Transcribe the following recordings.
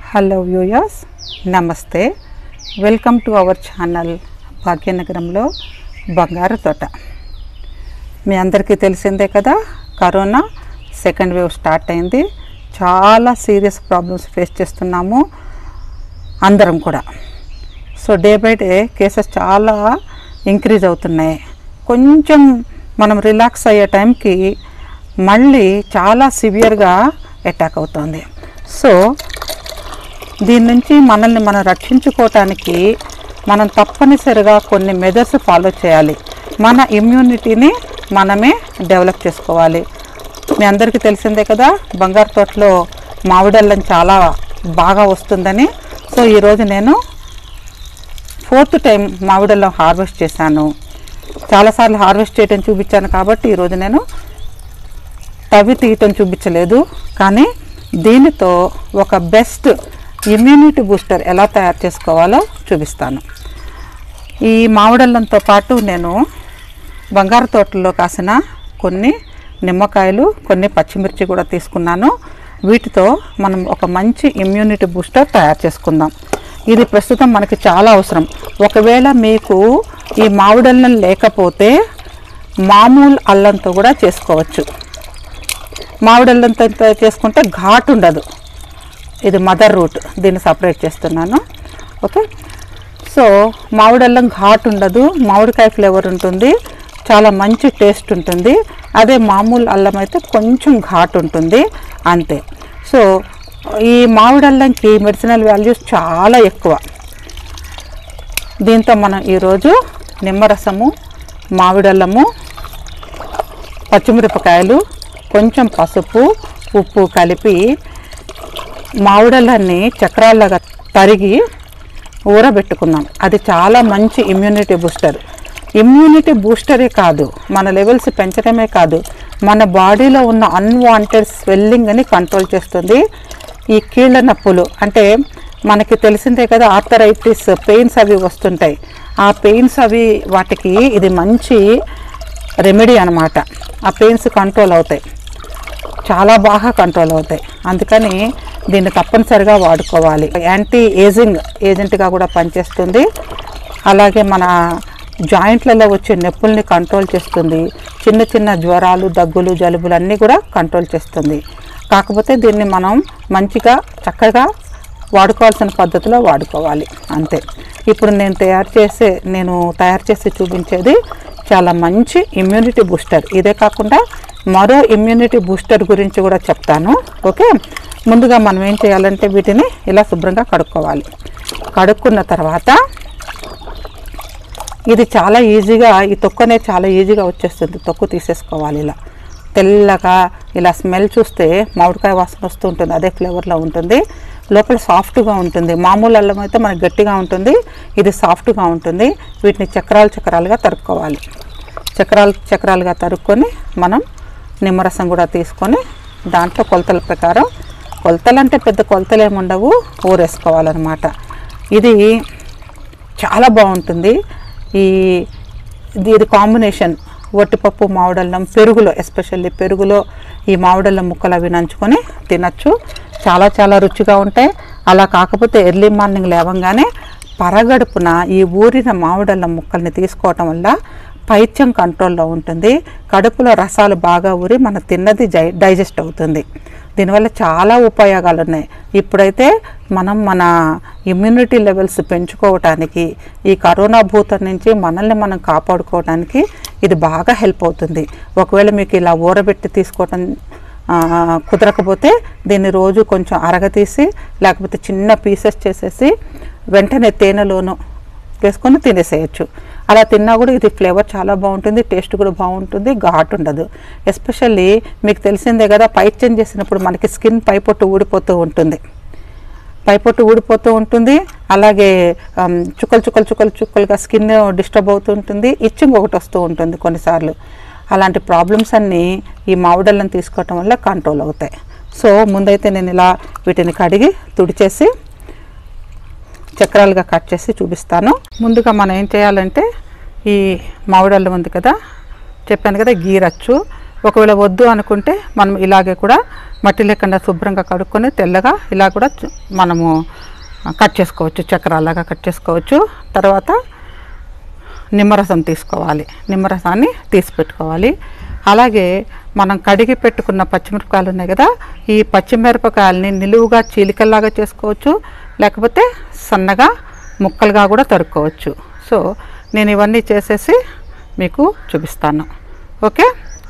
hello viewers నమస్తే welcome to our channel భాగ్యనగరంలో బంగారు తోట మీ అందరికీ తెలిసిందే కదా కరోనా సెకండ్ వేవ్ స్టార్ట్ అయింది చాలా సీరియస్ ప్రాబ్లమ్స్ ఫేస్ చేస్తున్నాము అందరం కూడా so day by day cases చాలా ఇంక్రీజ్ అవుతున్నాయి కొంచెం మనం రిలాక్స్ అయ్యే టైంకి మళ్ళీ చాలా సివియర్గా అటాక్ అవుతుంది సో దీని నుంచి మనల్ని మనం రక్షించుకోవటానికి మనం తప్పనిసరిగా కొన్ని మెజర్స్ ఫాలో చేయాలి మన ఇమ్యూనిటీని మనమే డెవలప్ చేసుకోవాలి మీ అందరికీ తెలిసిందే కదా బంగారు తోటలో మామిడల్లం చాలా బాగా వస్తుందని సో ఈరోజు నేను ఫోర్త్ టైం మామిడల్లం హార్వెస్ట్ చేశాను చాలాసార్లు హార్వెస్ట్ చేయడం చూపించాను కాబట్టి ఈరోజు నేను తవి తీయటం చూపించలేదు కానీ దీనితో ఒక బెస్ట్ ఇమ్యూనిటీ బూస్టర్ ఎలా తయారు చేసుకోవాలో చూపిస్తాను ఈ మామిడల్లంతో పాటు నేను బంగారు తోటల్లో కాసిన కొన్ని నిమ్మకాయలు కొన్ని పచ్చిమిర్చి కూడా తీసుకున్నాను వీటితో మనం ఒక మంచి ఇమ్యూనిటీ బూస్టర్ తయారు చేసుకుందాం ఇది ప్రస్తుతం మనకి చాలా అవసరం ఒకవేళ మీకు ఈ మామిడల్లం లేకపోతే మామూలు అల్లంతో కూడా చేసుకోవచ్చు మామిడల్లంతో చేసుకుంటే ఘాటు ఉండదు ఇది మదర్ రూట్ దీన్ని సపరేట్ చేస్తున్నాను ఓకే సో మామిడల్లం ఘాటు ఉండదు మామిడికాయ ఫ్లేవర్ ఉంటుంది చాలా మంచి టేస్ట్ ఉంటుంది అదే మామూలు అల్లం అయితే కొంచెం ఘాటు ఉంటుంది అంతే సో ఈ మామిడల్లంకి మెడిసినల్ వాల్యూస్ చాలా ఎక్కువ దీంతో మనం ఈరోజు నిమ్మరసము మామిడల్లము పచ్చిమిరపకాయలు కొంచెం పసుపు ఉప్పు కలిపి మామిడలన్నీ చక్రాల్లాగా తరిగి ఊరబెట్టుకున్నాం అది చాలా మంచి ఇమ్యూనిటీ బూస్టర్ ఇమ్యూనిటీ బూస్టరే కాదు మన లెవెల్స్ పెంచడమే కాదు మన బాడీలో ఉన్న అన్వాంటెడ్ స్వెల్లింగ్ని కంట్రోల్ చేస్తుంది ఈ కీళ్ళ నొప్పులు అంటే మనకి తెలిసిందే కదా ఆర్థరైటిస్ పెయిన్స్ అవి వస్తుంటాయి ఆ పెయిన్స్ అవి వాటికి ఇది మంచి రెమెడీ అనమాట ఆ పెయిన్స్ కంట్రోల్ అవుతాయి చాలా బాగా కంట్రోల్ అవుతాయి అందుకని దీన్ని తప్పనిసరిగా వాడుకోవాలి యాంటీ ఏజింగ్ ఏజెంట్గా కూడా పనిచేస్తుంది అలాగే మన జాయింట్లలో వచ్చే నొప్పుల్ని కంట్రోల్ చేస్తుంది చిన్న చిన్న జ్వరాలు దగ్గులు జలుబులు అన్నీ కూడా కంట్రోల్ చేస్తుంది కాకపోతే దీన్ని మనం మంచిగా చక్కగా వాడుకోవాల్సిన పద్ధతిలో వాడుకోవాలి అంతే ఇప్పుడు నేను తయారు చేసే నేను తయారు చేసి చూపించేది చాలా మంచి ఇమ్యూనిటీ బూస్టర్ ఇదే కాకుండా మరో ఇమ్యూనిటీ బూస్టర్ గురించి కూడా చెప్తాను ఓకే ముందుగా మనం ఏం చేయాలంటే వీటిని ఇలా శుభ్రంగా కడుక్కోవాలి కడుక్కున్న తర్వాత ఇది చాలా ఈజీగా ఈ తొక్కు అనేది చాలా ఈజీగా వచ్చేస్తుంది తొక్కు తీసేసుకోవాలి ఇలా తెల్లగా ఇలా స్మెల్ చూస్తే మామిడికాయ వాసన వస్తూ ఉంటుంది అదే ఫ్లేవర్లో ఉంటుంది లోపల సాఫ్ట్గా ఉంటుంది మామూలు అల్లం అయితే మనకి గట్టిగా ఉంటుంది ఇది సాఫ్ట్గా ఉంటుంది వీటిని చక్రాలు చక్రాలుగా తరుక్కోవాలి చక్రాలు చక్రాలుగా తరుక్కొని మనం నిమ్మరసం కూడా తీసుకొని దాంట్లో కొలతల ప్రకారం కొలతలు అంటే పెద్ద కొలతలు ఏమి ఉండవు ఊరేసుకోవాలన్నమాట ఇది చాలా బాగుంటుంది ఈ ఇది ఇది కాంబినేషన్ వట్టిపప్పు మామిడల్లం పెరుగులో ఎస్పెషల్లీ పెరుగులో ఈ మామిడల్లం ముక్కలు అవి నంచుకొని తినచ్చు చాలా చాలా రుచిగా ఉంటాయి అలా కాకపోతే ఎర్లీ మార్నింగ్ లేవంగానే పరగడుపున ఈ ఊరిన మామిడల్లం ముక్కల్ని తీసుకోవటం వల్ల పైత్యం కంట్రోల్లో ఉంటుంది కడుపులో రసాలు బాగా ఊరి మన తిన్నది జై డైజెస్ట్ అవుతుంది దీనివల్ల చాలా ఉపయోగాలు ఉన్నాయి ఇప్పుడైతే మనం మన ఇమ్యూనిటీ లెవెల్స్ పెంచుకోవటానికి ఈ కరోనా భూతం నుంచి మనల్ని మనం కాపాడుకోవడానికి ఇది బాగా హెల్ప్ అవుతుంది ఒకవేళ మీకు ఇలా ఊరబెట్టి తీసుకోవటం ఆ, కుదరకపోతే దీన్ని రోజు కొంచెం అరగతీసి లేకపోతే చిన్న పీసెస్ చేసేసి వెంటనే తేనెలోను వేసుకొని తినేసేయచ్చు అలా తిన్నా కూడా ఇది ఫ్లేవర్ చాలా బాగుంటుంది టేస్ట్ కూడా బాగుంటుంది ఘాటు ఉండదు ఎస్పెషల్లీ మీకు తెలిసిందే కదా పైత్యం చేసినప్పుడు మనకి స్కిన్ పైపొట్టు ఊడిపోతూ ఉంటుంది పైపొట్టు ఊడిపోతూ ఉంటుంది అలాగే ఆమ్, చుక్కలు చుక్కలు చుక్కలు చుక్కలుగా స్కిన్ డిస్టర్బ్ అవుతూ ఉంటుంది ఇచ్చింగ్ ఒకటి వస్తూ ఉంటుంది కొన్నిసార్లు అలాంటి ప్రాబ్లమ్స్ అన్నీ ఈ మామిడల్ని తీసుకోవటం వల్ల కంట్రోల్ అవుతాయి సో ముందైతే నేను ఇలా వీటిని కడిగి తుడిచేసి చక్రాలుగా కట్ చేసి చూపిస్తాను ముందుగా మనం ఏం చేయాలంటే ఈ మామిడల్లం ఉంది కదా చెప్పాను కదా గీరచ్చు ఒకవేళ వద్దు అనుకుంటే మనం ఇలాగే కూడా మట్టి లేకుండా శుభ్రంగా కడుక్కొని తెల్లగా ఇలా కూడా చు- మనము కట్ చేసుకోవచ్చు చక్రాలాగా కట్ చేసుకోవచ్చు తర్వాత నిమ్మరసం తీసుకోవాలి నిమ్మరసాన్ని తీసి పెట్టుకోవాలి అలాగే మనం కడిగి పెట్టుకున్న పచ్చిమిరపకాయలు ఉన్నాయి కదా ఈ పచ్చిమిరపకాయలని నిలువుగా చీలికల్లాగా చేసుకోవచ్చు లేకపోతే సన్నగా ముక్కలుగా కూడా తరుక్కోవచ్చు సో నేను ఇవన్నీ చేసేసి మీకు చూపిస్తాను ఓకే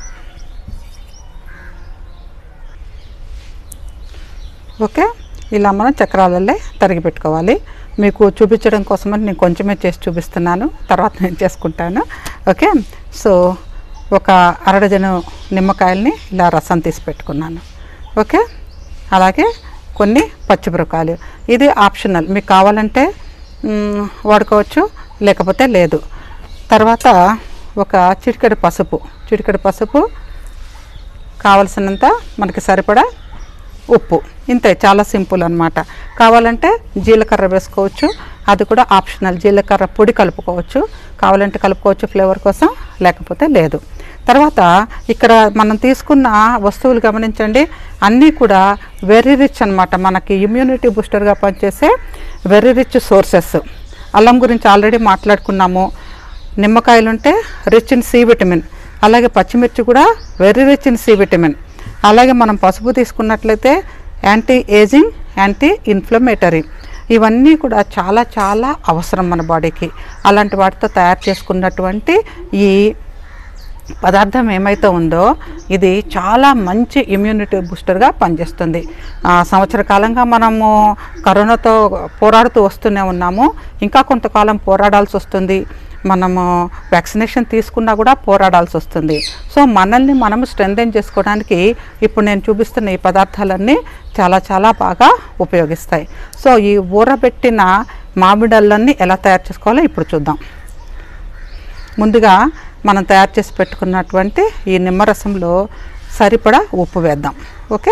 ఓకే ఇలా మనం చక్రాలల్లే తరిగి పెట్టుకోవాలి మీకు చూపించడం కోసమని నేను కొంచెమే చేసి చూపిస్తున్నాను తర్వాత నేను చేసుకుంటాను ఓకే సో ఒక అరడజను నిమ్మకాయల్ని ఇలా రసం తీసి పెట్టుకున్నాను ఓకే అలాగే కొన్ని పచ్చిమిరపకాయలు ఇది ఆప్షనల్ మీకు కావాలంటే మ్, వాడుకోవచ్చు లేకపోతే లేదు తర్వాత ఒక చిటికెడు పసుపు చిటికెడు పసుపు కావలసినంత మనకి సరిపడా ఉప్పు ఇంతే చాలా సింపుల్ అన్నమాట కావాలంటే జీలకర్ర వేసుకోవచ్చు అది కూడా ఆప్షనల్ జీలకర్ర పొడి కలుపుకోవచ్చు కావాలంటే కలుపుకోవచ్చు ఫ్లేవర్ కోసం లేకపోతే లేదు తర్వాత ఇక్కడ మనం తీసుకున్న వస్తువులు గమనించండి అన్నీ కూడా వెరీ రిచ్ అన్నమాట మనకి ఇమ్యూనిటీ బూస్టర్గా పనిచేసే వెరీ రిచ్ సోర్సెస్ అల్లం గురించి ఆల్రెడీ మాట్లాడుకున్నాము నిమ్మకాయలు ఉంటే రిచ్ ఇన్ సి విటమిన్ అలాగే పచ్చిమిర్చి కూడా very rich in C vitamin అలాగే మనం పసుపు తీసుకున్నట్లయితే యాంటీ ఏజింగ్ యాంటీ ఇన్ఫ్లమేటరీ ఇవన్నీ కూడా చాలా చాలా అవసరం మన బాడీకి అలాంటి వాటితో తయారు చేసుకున్నటువంటి ఈ పదార్థం ఏమైతే ఉందో ఇది చాలా మంచి ఇమ్యూనిటీ బూస్టర్గా పనిచేస్తుంది ఆ, సంవత్సర కాలంగా మనము కరోనాతో పోరాడుతూ వస్తూనే ఉన్నాము ఇంకా కొంతకాలం పోరాడాల్సి వస్తుంది మనము వ్యాక్సినేషన్ తీసుకున్నా కూడా పోరాడాల్సి వస్తుంది సో మనల్ని మనము స్ట్రెంథెన్ చేసుకోవడానికి ఇప్పుడు నేను చూపిస్తున్న ఈ పదార్థాలన్నీ చాలా చాలా బాగా ఉపయోగిస్తాయి సో ఈ ఊరబెట్టిన మామిడళ్ళన్నీ ఎలా తయారు చేసుకోవాలో ఇప్పుడు చూద్దాం ముందుగా మనం తయారు చేసి పెట్టుకున్నటువంటి ఈ నిమ్మరసంలో సరిపడా ఉప్పు వేద్దాం ఓకే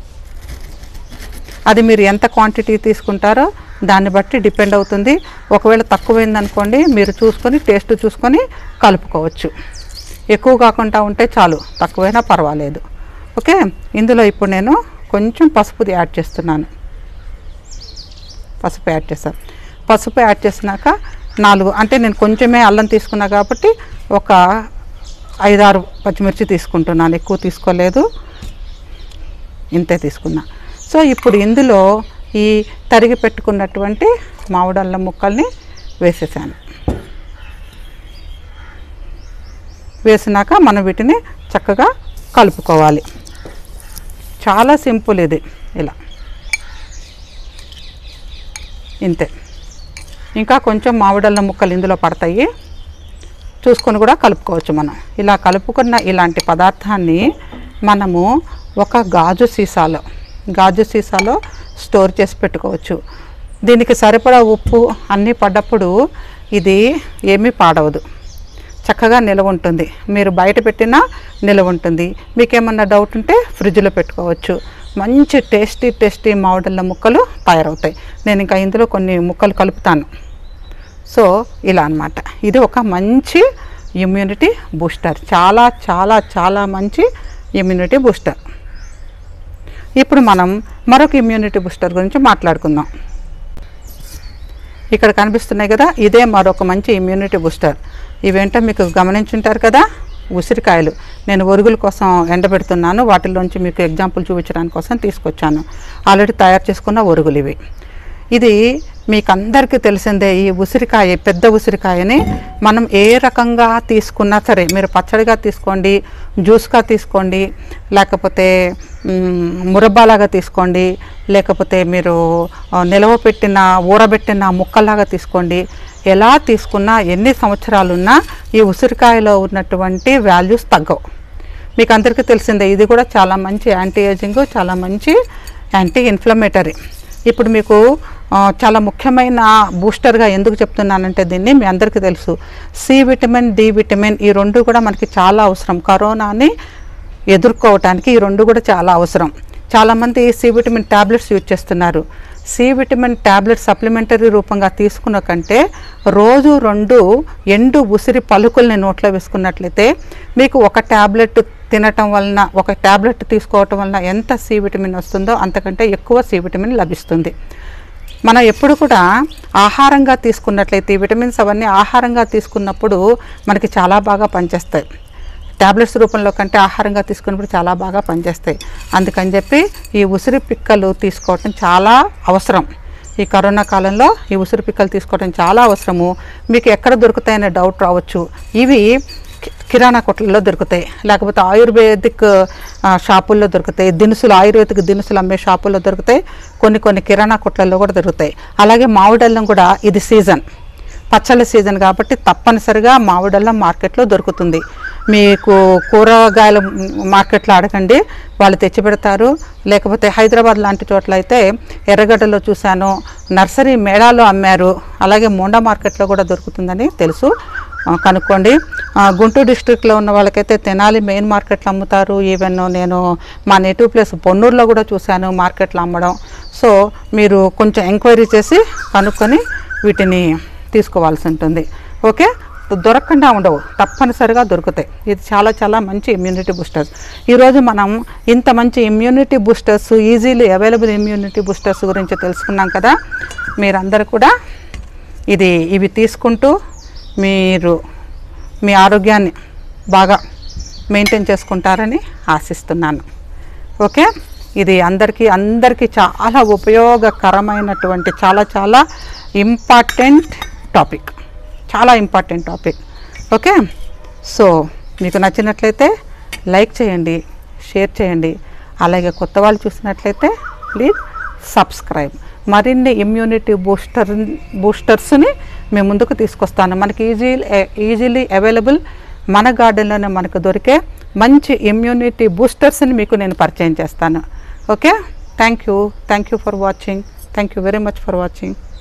అది మీరు ఎంత క్వాంటిటీ తీసుకుంటారో దాన్ని బట్టి డిపెండ్ అవుతుంది ఒకవేళ తక్కువైందనుకోండి మీరు చూసుకొని టేస్ట్ చూసుకొని కలుపుకోవచ్చు ఎక్కువ కాకుండా ఉంటే చాలు తక్కువైనా పర్వాలేదు ఓకే ఇందులో ఇప్పుడు నేను కొంచెం పసుపుది యాడ్ చేస్తున్నాను పసుపు యాడ్ చేశాను పసుపు యాడ్ చేసినాక నాలుగు అంటే నేను కొంచెమే అల్లం తీసుకున్నా కాబట్టి ఒక ఐదారు పచ్చిమిర్చి తీసుకుంటున్నాను ఎక్కువ తీసుకోలేదు ఇంతే తీసుకున్నా సో ఇప్పుడు ఇందులో ఈ తరిగి పెట్టుకున్నటువంటి మామిడల్లం ముక్కల్ని వేసేసాను వేసినాక మనం వీటిని చక్కగా కలుపుకోవాలి చాలా సింపుల్ ఇది ఇలా ఇంతే ఇంకా కొంచెం మామిడల్ల ముక్కలు ఇందులో పడతాయి చూసుకొని కూడా కలుపుకోవచ్చు మనం ఇలా కలుపుకున్న ఇలాంటి పదార్థాన్ని మనము ఒక గాజు సీసాలో గాజు సీసాలో స్టోర్ చేసి పెట్టుకోవచ్చు దీనికి సరిపడా ఉప్పు అన్నీ పడ్డప్పుడు ఇది ఏమీ పాడవదు చక్కగా నిలవ ఉంటుంది మీరు బయట పెట్టినా నిలవ ఉంటుంది మీకేమన్నా డౌట్ ఉంటే ఫ్రిడ్జ్లో పెట్టుకోవచ్చు మంచి టేస్టీ టేస్టీ మామిడల్ల ముక్కలు తయారవుతాయి నేను ఇంకా ఇందులో కొన్ని ముక్కలు కలుపుతాను సో ఇలా అన్నమాట ఇది ఒక మంచి ఇమ్యూనిటీ బూస్టర్ చాలా చాలా చాలా మంచి ఇమ్యూనిటీ బూస్టర్ ఇప్పుడు మనం మరొక ఇమ్యూనిటీ బూస్టర్ గురించి మాట్లాడుకుందాం ఇక్కడ కనిపిస్తున్నాయి కదా ఇదే మరొక మంచి ఇమ్యూనిటీ బూస్టర్ ఇవేంటో మీకు గమనించుంటారు కదా ఉసిరికాయలు నేను ఒరుగుల కోసం ఎండబెడుతున్నాను వాటిలోంచి మీకు ఎగ్జాంపుల్ చూపించడానికి కోసం తీసుకొచ్చాను ఆల్రెడీ తయారు చేసుకున్న ఒరుగులు ఇవి ఇది మీకు అందరికీ తెలిసిందే ఈ ఉసిరికాయ పెద్ద ఉసిరికాయని మనం ఏ రకంగా తీసుకున్నా సరే మీరు పచ్చడిగా తీసుకోండి జ్యూస్గా తీసుకోండి లేకపోతే మ్, మురబ్బాలాగా తీసుకోండి లేకపోతే మీరు ఆ, నిలవ పెట్టిన ఊరబెట్టిన ముక్కలాగా తీసుకోండి ఎలా తీసుకున్నా ఎన్ని సంవత్సరాలున్నా ఈ ఉసిరికాయలో ఉన్నటువంటి వాల్యూస్ తగ్గవు మీకు అందరికీ తెలిసిందే ఇది కూడా చాలా మంచి యాంటీ ఏజింగ్ చాలా మంచి యాంటీ ఇన్ఫ్లమేటరీ ఇప్పుడు మీకు ఆ, చాలా ముఖ్యమైన బూస్టర్గా ఎందుకు చెప్తున్నానంటే దీన్ని మీ అందరికీ తెలుసు C vitamin D vitamin E రెండు కూడా మనకి చాలా అవసరం కరోనాని ఎదుర్కోవటానికి ఈ రెండు కూడా చాలా అవసరం చాలామంది సి విటమిన్ ట్యాబ్లెట్స్ యూజ్ చేస్తున్నారు సి విటమిన్ ట్యాబ్లెట్ సప్లిమెంటరీ రూపంగా తీసుకున్న కంటే రోజు రెండు ఎండు ఉసిరి పలుకుల్ని నోట్లో వేసుకున్నట్లయితే మీకు ఒక ట్యాబ్లెట్ తినటం వలన ఒక ట్యాబ్లెట్ తీసుకోవటం వలన ఎంత సి విటమిన్ వస్తుందో అంతకంటే ఎక్కువ సి విటమిన్ లభిస్తుంది మనం ఎప్పుడు కూడా ఆహారంగా తీసుకున్నట్లయితే ఈ విటమిన్స్ అవన్నీ ఆహారంగా తీసుకున్నప్పుడు మనకి చాలా బాగా పనిచేస్తాయి ట్యాబ్లెట్స్ రూపంలో కంటే ఆహారంగా తీసుకున్నప్పుడు చాలా బాగా పనిచేస్తాయి అందుకని చెప్పి ఈ ఉసిరి పిక్కలు తీసుకోవటం చాలా అవసరం ఈ కరోనా కాలంలో ఈ ఉసిరి పిక్కలు తీసుకోవడం చాలా అవసరము మీకు ఎక్కడ దొరుకుతాయనే డౌట్ రావచ్చు ఇవి కి- కిరాణా కొట్లలో దొరుకుతాయి లేకపోతే ఆయుర్వేదిక్ ఆ, షాపుల్లో దొరుకుతాయి దినుసులు ఆయుర్వేదిక్ దినుసులు అమ్మే షాపుల్లో దొరుకుతాయి కొన్ని కొన్ని కిరాణా కొట్లలో కూడా దొరుకుతాయి అలాగే మామిడల్లం కూడా ఇది సీజన్ పచ్చళ్ళ సీజన్ కాబట్టి తప్పనిసరిగా మామిడల్లం మార్కెట్లో దొరుకుతుంది మీకు కూరగాయల మార్కెట్లో అడగండి వాళ్ళు తెచ్చి పెడతారు లేకపోతే హైదరాబాద్ లాంటి చోట్ల అయితే ఎర్రగడ్డలో చూశాను నర్సరీ మేళాలో అమ్మారు అలాగే మోండా మార్కెట్లో కూడా దొరుకుతుందని తెలుసు ఆ, కనుక్కోండి ఆ, గుంటూరు డిస్ట్రిక్ట్లో ఉన్న వాళ్ళకైతే తెనాలి మెయిన్ మార్కెట్లో అమ్ముతారు ఈవెన్ నేను మా నేటివ్ ప్లేస్ పొన్నూరులో కూడా చూశాను మార్కెట్లో అమ్మడం సో మీరు కొంచెం ఎంక్వైరీ చేసి కనుక్కొని వీటిని తీసుకోవాల్సి ఉంటుంది ఓకే దొరకకుండా ఉండవు తప్పనిసరిగా దొరుకుతాయి ఇది చాలా చాలా మంచి ఇమ్యూనిటీ బూస్టర్స్ ఈరోజు మనం ఇంత మంచి immunity boosters easily available immunity boosters గురించి తెలుసుకున్నాం కదా మీరందరూ కూడా ఇది ఇవి తీసుకుంటూ మీరు మీ ఆరోగ్యాన్ని బాగా మెయింటైన్ చేసుకుంటారని ఆశిస్తున్నాను ఓకే ఇది అందరికీ అందరికీ చాలా ఉపయోగకరమైనటువంటి చాలా చాలా ఇంపార్టెంట్ టాపిక్ చాలా ఇంపార్టెంట్ టాపిక్ ఓకే సో మీకు నచ్చినట్లయితే లైక్ చేయండి షేర్ చేయండి అలాగే కొత్త వాళ్ళు చూసినట్లయితే ప్లీజ్ సబ్స్క్రైబ్ మరిన్ని ఇమ్యూనిటీ బూస్టర్ బూస్టర్స్ని మేము ముందుకు తీసుకొస్తాను మనకి ఈజీ ఈజీలీ అవైలబుల్ మన గార్డెన్లోనే మనకు దొరికే మంచి ఇమ్యూనిటీ బూస్టర్స్ని మీకు నేను పరిచయం చేస్తాను okay thank you thank you for watching thank you very much for watching